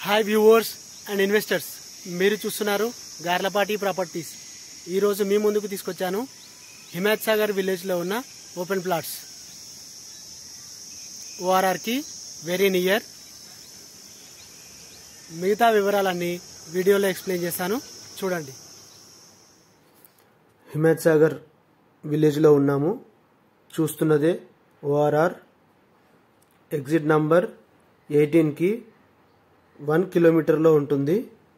hi viewers and investors మీరు చూస్తున్నారు Garlapati properties ఈరోజు మీ ముందుకు తీసుకొచ్చాను హిమాయత్ సాగర్ విలేజ్లో ఉన్న ఓపెన్ ప్లాట్స్ ఓఆర్ఆర్కి వెరీ నియర్ మిగతా వివరాలన్నీ వీడియోలో ఎక్స్ప్లెయిన్ చేస్తాను చూడండి హిమాయత్ సాగర్ విలేజ్లో ఉన్నాము చూస్తున్నదే ఓఆర్ఆర్ ఎగ్జిట్ నంబర్ ఎయిటీన్కి వన్ కిలోమీటర్లో ఉంటుంది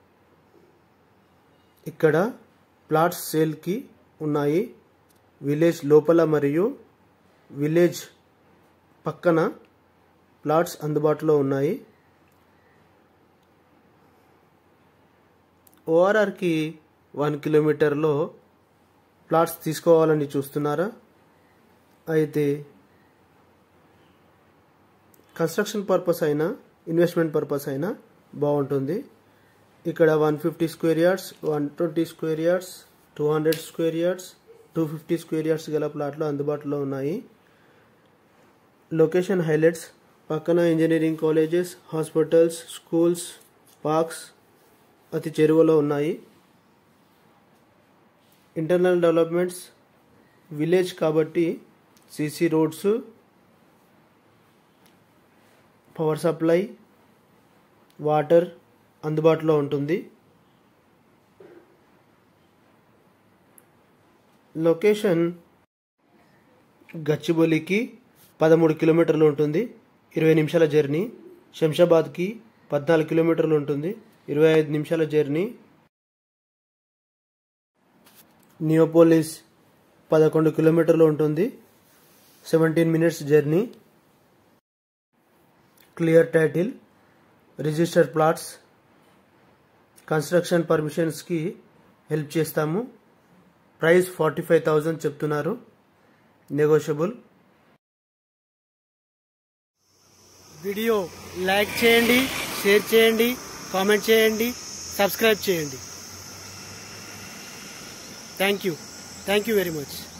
ఇక్కడ ప్లాట్స్ సేల్కి ఉన్నాయి విలేజ్ లోపల మరియు విలేజ్ పక్కన ప్లాట్స్ అందుబాటులో ఉన్నాయి ఓఆర్ఆర్కి వన్ కిలోమీటర్లో ప్లాట్స్ తీసుకోవాలని చూస్తున్నారా అయితే కన్స్ట్రక్షన్ పర్పస్ అయినా ఇన్వెస్ట్మెంట్ పర్పస్ అయినా బాగుంటుంది ఇక్కడ one fifty square yards one twenty square yards two hundred square yards two fifty square yards గల ప్లాట్లు అందుబాటులో ఉన్నాయి లొకేషన్ హైలైట్స్ పక్కన engineering colleges hospitals schools parks అతి చెరువులో ఉన్నాయి ఇంటర్నల్ డెవలప్మెంట్స్ విలేజ్ కాబట్టి CC roads power supply water అందుబాటులో ఉంటుంది లొకేషన్ గచ్చిబౌలికి పదమూడు కిలోమీటర్లు ఉంటుంది ఇరవై నిమిషాల జర్నీ శంషాబాద్కి పద్నాలుగు కిలోమీటర్లు ఉంటుంది ఇరవై ఐదు నిమిషాల జర్నీ నియోపోలిస్ పదకొండు కిలోమీటర్లు ఉంటుంది seventeen minutes journey clear title register plots construction పర్మిషన్స్కి హెల్ప్ చేస్తాము ప్రైస్ ఫార్టీ ఫైవ్ థౌజండ్ చెప్తున్నారు నెగోషియబుల్ వీడియో లైక్ చేయండి షేర్ చేయండి కామెంట్ చేయండి సబ్స్క్రైబ్ చేయండి thank you thank you very much